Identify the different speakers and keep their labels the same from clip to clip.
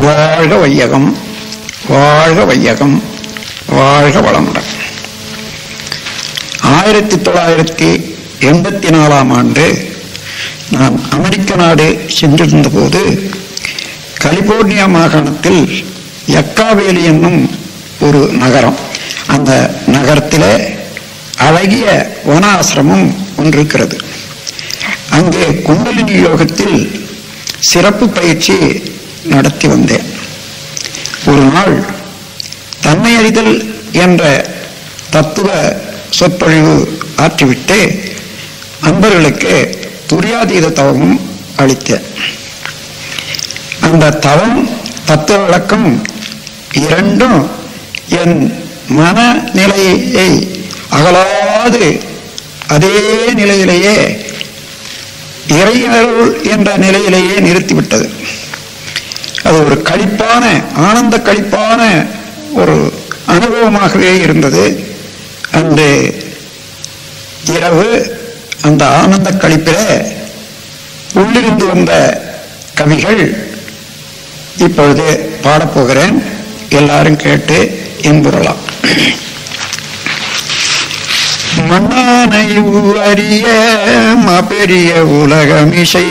Speaker 1: வாழ்க வையகம் வாழ்க வையகம் வாழ்க வளமுடன் ஆயிரத்தி தொள்ளாயிரத்தி எண்பத்தி நாலாம் ஆண்டு நான் அமெரிக்க நாடு சென்றிருந்த போது கலிபோர்னியா மாகாணத்தில் எக்காவேலி என்னும் ஒரு நகரம் அந்த நகரத்திலே அழகிய வனாசிரமம் ஒன்று இருக்கிறது அங்கே குண்டலினி யோகத்தில் சிறப்பு பயிற்சி நடத்தி வந்தேன் ஒரு நாள் தன்மை அறிதல் என்ற தத்துவ சொற்பொழிவு ஆற்றிவிட்டு அன்பர்களுக்கு துரியாதீத தவமும் அளித்தேன் அந்த தவம் தத்துவ விளக்கம் இரண்டும் என் மனநிலையை அகலாது அதே நிலையிலேயே இறையருள் என்ற நிலையிலேயே நிறுத்திவிட்டது அது ஒரு கழிப்பான ஆனந்த கழிப்பான ஒரு அனுபவமாகவே இருந்தது அன்று இரவு அந்த ஆனந்த கழிப்பில உள்ளிருந்து வந்த கவிகள் இப்பொழுது பாடப்போகிறேன் எல்லாரும் கேட்டு இன்புறலாம் மண்ணானை அறிய மாபெரிய உலகமிசை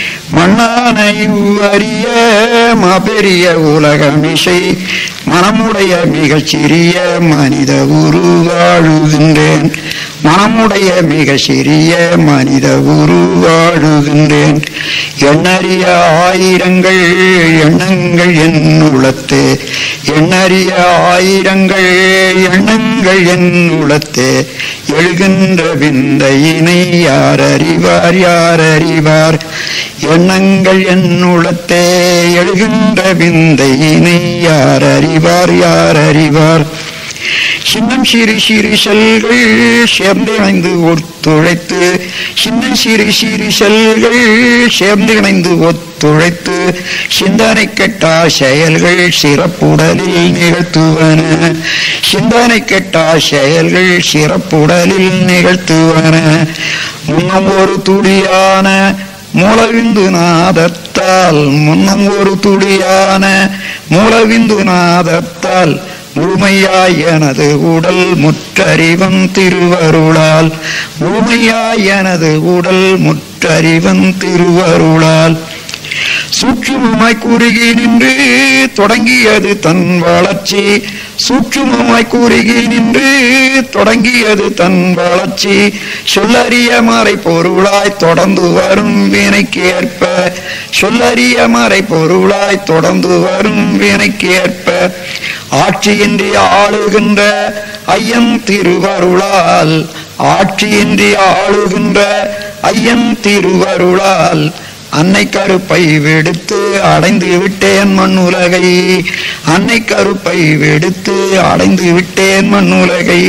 Speaker 1: மண்ணானை அறிய மாபெரிய உலகமிசை மனமுடைய மிகச் சிறிய மனித உருவாழுகின்றேன் மனமுடைய மிக சிறிய மனித உருவாழுகின்றேன் எண்ணறிய ஆயிரங்கள் எண்ணங்கள் என் உளத்தே எண்ணறிய ஆயிரங்கள் எண்ணங்கள் என் உளத்தே எழுகின்ற விந்தையினை யார் அறிவார் யார் அறிவார் எண்ணங்கள் என் உளத்தே எழுகின்ற விந்தையினை யார் அறிவார் யார் அறிவார் சின்னம் சிறு சிறு செல்கள் சேர்ந்து இணைந்து ஒத்துழைத்து சின்னம் சிறு சிறு செல்கள் சேர்ந்து இணைந்து ஒத்துழைத்து சிந்தனை கெட்டா செயல்கள் சிறப்புடலில் நிகழ்த்துவன சிந்தனை கெட்டா செயல்கள் சிறப்புடலில் நிகழ்த்துவன முன்னம் ஒரு துடியான மூலவிந்து நாதத்தால் முன்னம் ஒரு துடியான மூலவிந்து நாதத்தால் முழுமையாய் எனது உடல் முற்றறிவன் திருவருளால் முழுமையாய் எனது உடல் முற்றறிவன் திருவருளால் சூட்சுமமாய் குறுகி நின்று தொடங்கியது தன் வளர்ச்சி சூட்சுமமாய் குறுகி நின்று தொடங்கியது தன் வளர்ச்சி சொல்லறிய மறை பொருளாய் தொடர்ந்து வரும் வினைக்கு ஏற்ப சொல்லறிய மறை பொருளாய் தொடர்ந்து வரும் வினைக்கு ஏற்ப ஆட்சியின்றி ஆளுகின்ற ஐயன் திருவருளால் ஆட்சியின்றி ஆளுகின்ற ஐயன் திருவருளால் அன்னை கருப்பை வெடுத்து அடைந்து விட்டேன் மண்ணுலகை அன்னை கருப்பை வெடுத்து அடைந்து விட்டேன் மண்ணுலகை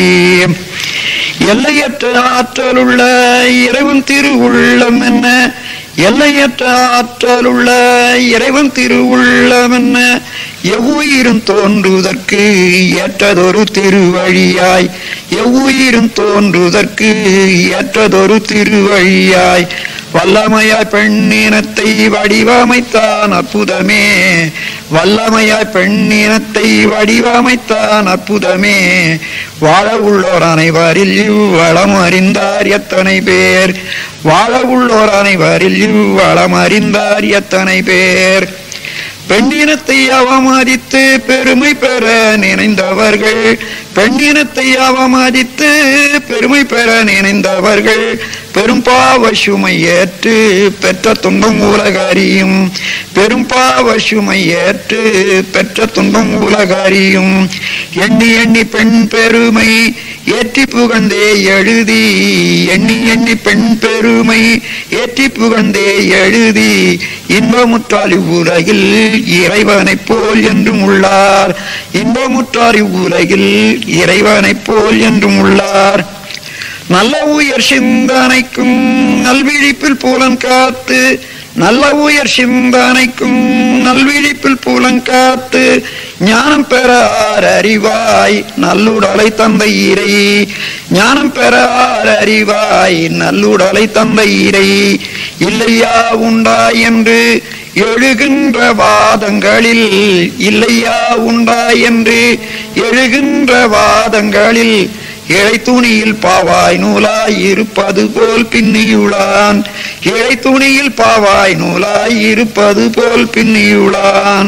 Speaker 1: எல்லையற்ற ஆற்றலுள்ள இறைவன் திருவுள்ளம் என்ன எல்லையற்ற ஆற்றலுள்ள இறைவன் திருவுள்ளம் என்ன எவ்வுயிரும் தோன்றுவதற்கு ஏற்றதொரு திருவழியாய் எவ்வுயிரும் தோன்றுவதற்கு ஏற்றதொரு திருவழியாய் வல்லமையாய் பெண்ணினத்தை வடிவமைத்தான் அற்புதமே வல்லமையாய் பெண்ணினத்தை வடிவமைத்தான் அற்புதமே வாழ உள்ளோர் அனைவரில் இவ்வளம் அறிந்தார் எத்தனை பேர் வாழ உள்ளோர் அனைவரில் இவ்வளம் அறிந்தார் எத்தனை பேர் பெண்ணினத்தை அவமதித்து பெருமை பெற நினைந்தவர்கள் பெண்ணினத்தை அவமதித்து பெருமை பெற நினைந்தவர்கள் பெரும் பாவ சுமை ஏற்று பெற்ற துன்பம் உலக அறியும் பெரும் பாவ சுமை ஏற்று பெற்ற துன்பம் உலக அறியும் எண்ணி எண்ணி பெண் பெருமை ஏற்றி புகழ்ந்தே எழுதி எண்ணி எண்ணி பெண் பெருமை ஏற்றி புகழ்ந்தே எழுதி இன்பமுற்றால் இவ்வுலகில் இறைவனைப் போல் என்றும் உள்ளார் இன்பமுற்றார் இவ்வுலகில் இறைவனைப் போல் என்றும் உள்ளார் நல்ல உயர் சிந்தனைக்கும் நல்விழிப்பில் புலன் காத்து நல்ல உயர் சிந்தனைக்கும் நல்விழிப்பில் புலங்காத்து ஞானம் பெற ஆர் அறிவாய் நல்லுடலை தந்தை இறை ஞானம் பெற ஆர் அறிவாய் நல்லுடலை தந்தை இறை இல்லையா உண்டா என்று எழுகின்ற வாதங்களில் இல்லையா உண்டா என்று எழுகின்ற வாதங்களில் இழை துணியில் பாவாய் நூலாய் இருப்பது போல் பின்னியுளான் இழை துணியில் பாவாய் நூலாய் இருப்பது போல் பின்னியுளான்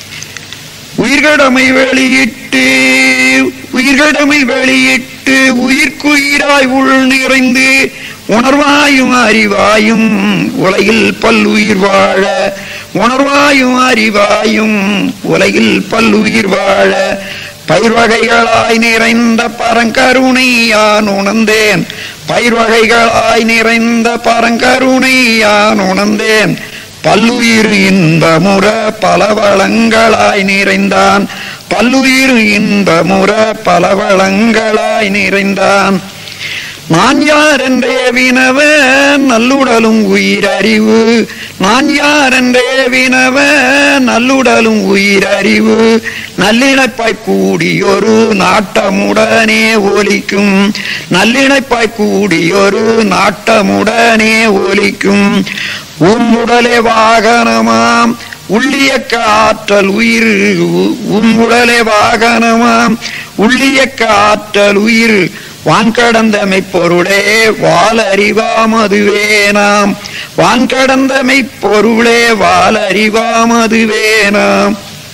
Speaker 1: உயிர்கடமை வெளியிட்டு உயிர்கடமை வெளியிட்டு உயிர்க்குயிராய் உள் நிறைந்து உணர்வாயும் அறிவாயும் உலகில் பல்லுயிர் வாழ உணர்வாயும் அறிவாயும் உலகில் பல்லுயிர் வாழ பயிர் வகைகளாய் நிறைந்த பரங்கருணையான் உணர்ந்தேன் பயிர் வகைகளாய் நிறைந்த பரங்கருணையான் உணர்ந்தேன் பல்லுயிர் இன்பமுற பல வளங்களாய் நிறைந்தான் பல்லுயிர் இன்பமுற பல வளங்களாய் நிறைந்தான் நான் யார் என்றே வினவ நல்லுடலும் உயிரறிவு நான் யார் என்றே வினவ நல்லுடலும் உயிரறிவு நல்லிணைப்பாய் கூடியொரு நாட்டமுடனே ஒலிக்கும் நல்லிணைப்பாய் கூடியொரு நாட்டமுடனே ஒலிக்கும் உம்முடலே வாகனமாம் உள்ளியக்க ஆற்றல் உயிர் உம்முடலே வாகனமாம் உள்ளியக்க ஆற்றல் உயிர் வான்கடந்தமை பொருளே வாலறிவாமதுவே நாம் வான்கடந்தமை பொருளே வாலறிவாமதுவே நாம்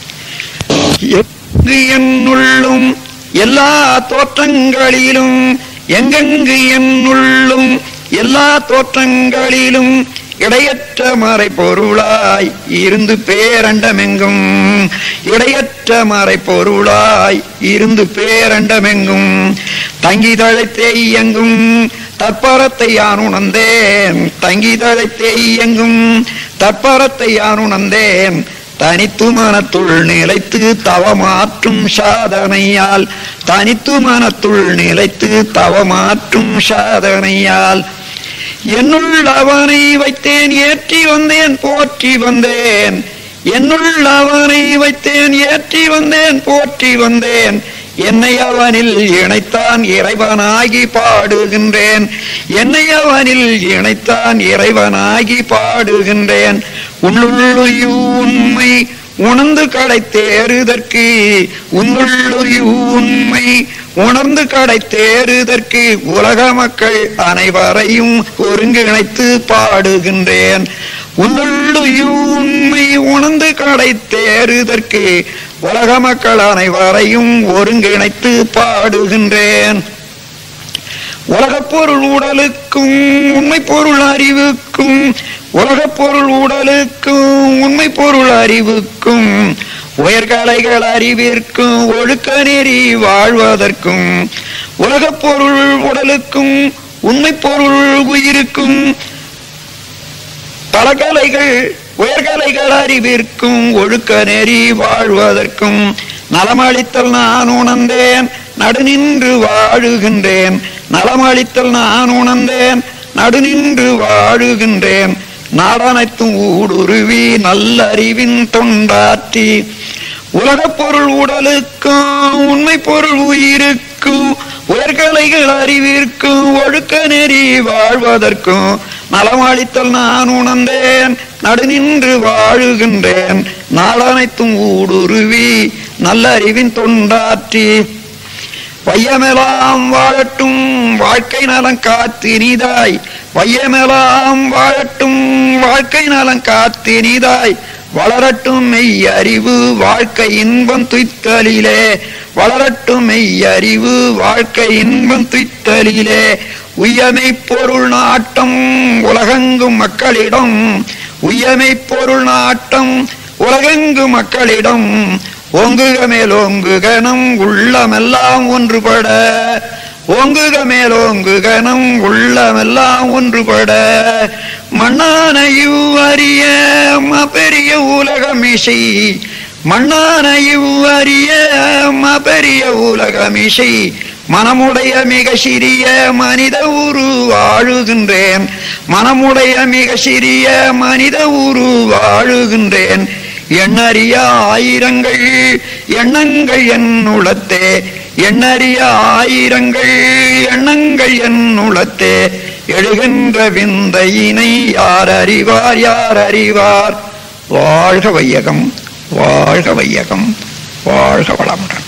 Speaker 1: எங்கு என்னுள்ளும் எல்லா தோற்றங்களிலும் எங்கெங்கு என்னுள்ளும் எல்லா தோற்றங்களிலும் இடையற்ற மறை பொருளாய் இருந்து பேரண்டமெங்கும் இடையற்ற மறை பொருளாய் இருந்து பேரண்டமெங்கும் தங்கி தழைத்தே இயங்கும் தற்பரத்தை யான் உணர்ந்தேன் தங்கி தழைத்தே இயங்கும் தற்பரத்தை யான் உணர்ந்தேன் தனித்து மனத்துள் நிலைத்து தவமாற்றும் சாதனையால் தனித்து மனத்துள் நிலைத்து தவமாற்றும் சாதனையால் என்னுள் அவனை வைத்தேன் ஏற்றி வந்தேன் போற்றி வந்தேன் என்னுள் அவனை வைத்தேன் ஏற்றி வந்தேன் போற்றி வந்தேன் என்னை அவனில் இணைத்தான் இறைவனாகி பாடுகின்றேன் என்னை அவனில் இணைத்தான் இறைவனாகி பாடுகின்றேன் உள்ளுள்ளுயு உண்மை உணர்ந்து கடை தேறுதற்கு உன்னுள்ளுயு உண்மை உணர்ந்து கடை தேறுதற்கு உலக மக்கள் அனைவரையும் ஒருங்கிணைத்து பாடுகின்றேன் உன்னுள்ளுயு உண்மை உணர்ந்து கடை தேறுதற்கு உலக மக்கள் அனைவரையும் ஒருங்கிணைத்து பாடுகின்றேன் உலகப் பொருள் உடலுக்கும் உண்மை பொருள் அறிவுக்கும் உலகப் பொருள் உடலுக்கும் உண்மை பொருள் அறிவுக்கும் உயர்கலைகள் அறிவிற்கும் ஒழுக்க நெறி வாழ்வதற்கும் உலகப் பொருள் உடலுக்கும் உண்மை பொருள் உயிருக்கும் பல கலைகள் உயர்கலைகள் அறிவிற்கும் ஒழுக்க நெறி வாழ்வதற்கும் நலமளித்தல் நான் உணர்ந்தேன் நடுநின்று வாழுகின்றேன் நலமளித்தல் நான் உணர்ந்தேன் நடுநின்று வாழுகின்றேன் நாடனைத்தும் ஊடுருவி நல்லறிவின் தொண்டாற்றி உலகப் பொருள் உடலுக்கும் உண்மை பொருள் உயிருக்கும் உயர்கலைகள் அறிவிற்கும் ஒழுக்க நெறி வாழ்வதற்கும் நலமளித்தல் நான் உணர்ந்தேன் நடுநின்று வாழுகின்றேன் நாளனைத்தும் ஊடுருவி நல்லறிவின் தொண்டாற்றி வையமெல்லாம் வாழட்டும் வாழ்க்கை நலம் காத்தினிதாய் வையமெல்லாம் வாழட்டும் வாழ்க்கை நலம் காத்தினிதாய் வளரட்டும் மெய் அறிவு வாழ்க்கை இன்பம் துய்த்தலிலே வளரட்டும் மெய் அறிவு வாழ்க்கை இன்பம் துய்த்தலிலே உயமை பொருள் நாட்டம் உலகெங்கும் மக்களிடம் உயமை பொருள் நாட்டம் உலகெங்கும் மக்களிடம் ஓங்குக மேல் ஓங்குக நம் உள்ளமெல்லாம் ஒன்றுபட ஓங்குக மேல் ஓங்குக நம் உள்ளமெல்லாம் ஒன்றுபட மண்ணான இவ்வறிய பெரிய உலகமிசை மண்ணான இவ்வறிய பெரிய உலகமிசை மனமுடைய மிக சிறிய மனித உரு வாழுகின்றேன் மனமுடைய மிக சிறிய மனித உரு வாழுகின்றேன் எண்ணறிய ஆயிரங்கள் எண்ணங்கள் என் உளத்தே எண்ணறிய ஆயிரங்கள் எண்ணங்கள் என் உளத்தே எழுகின்ற விந்தையினை யார் அறிவார் யார் அறிவார் வாழ்க வையகம் வாழ்க வையகம் வாழ்க வளமுடன்